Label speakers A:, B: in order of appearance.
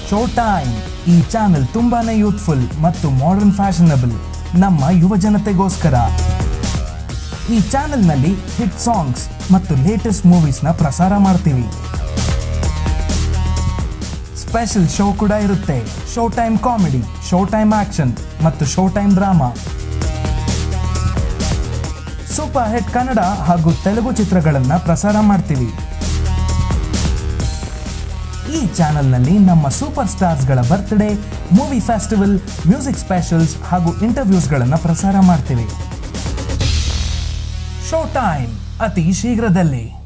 A: show time ಈ channel ತುಂಬಾನೇ youthful ಮತ್ತು ಮಾಡರ್ನ್ ಫ್ಯಾಷನಬಲ್ ನಮ್ಮ ಯುವ ಜನತೆಗೋಸ್ಕರ ಈ ಚಾನೆಲ್ನಲ್ಲಿ ಹಿಟ್ ಸಾಂಗ್ಸ್ ಮತ್ತು ಲೇಟೆಸ್ಟ್ ಮೂವೀಸ್ನ ಪ್ರಸಾರ ಮಾಡ್ತೀವಿ ಸ್ಪೆಷಲ್ ಶೋ ಕೂಡ ಇರುತ್ತೆ show time comedy show time action ಮತ್ತು show time drama super hit Kannada ಹಾಗೂ ತೆಲುಗು ಚಿತ್ರಗಳನ್ನು ಪ್ರಸಾರ ಮಾಡ್ತೀವಿ ಈ ಚಾನೆಲ್ನಲ್ಲಿ ನಮ್ಮ ಸೂಪರ್ ಸ್ಟಾರ್ಸ್ಗಳ birthday movie festival music specials ಹಾಗೂ ಇಂಟರ್ವ್ಯೂಸ್ಗಳನ್ನು ಪ್ರಸಾರ ಮಾಡ್ತೀವಿ ಶೋ ಟೈಮ್ ಅತಿ ಶೀಘ್ರದಲ್ಲಿ